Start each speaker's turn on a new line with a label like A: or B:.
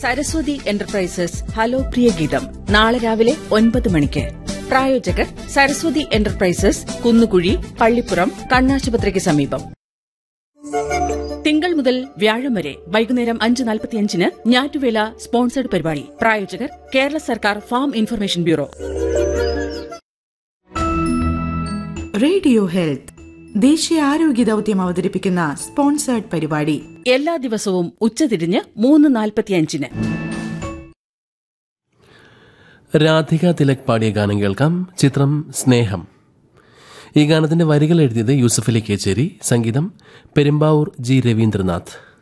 A: Saraswati enterprises hello പ്രിയ ഗീതം നാളെ രാവിലെ ഒൻപത് മണിക്ക് പ്രായോജകർ സരസ്വതി എന്റർപ്രൈസസ് കുന്നുകുഴി പള്ളിപ്പുറം കണ്ണാശുപത്രിക്ക് സമീപം തിങ്കൾ മുതൽ വ്യാഴം വരെ വൈകുന്നേരം അഞ്ച് നാൽപ്പത്തിയഞ്ചിന് ഞാറ്റുവേല സ്പോൺസർഡ് പരിപാടി പ്രായോജകർ കേരള സർക്കാർ farm information bureau
B: radio health ദേശീയ ആരോഗ്യ ദൗത്യം അവതരിപ്പിക്കുന്ന സ്പോൺസേർഡ് പരിപാടി
A: എല്ലാ ദിവസവും ഉച്ചതിരിഞ്ഞ് മൂന്ന് നാൽപ്പത്തിയഞ്ചിന്
C: രാധിക തിലക് പാടിയ ഗാനം കേൾക്കാം ചിത്രം സ്നേഹം ഈ ഗാനത്തിന്റെ വരികൾ എഴുതിയത് യൂസഫലി കേച്ചേരി സംഗീതം പെരുമ്പാവൂർ ജി രവീന്ദ്രനാഥ്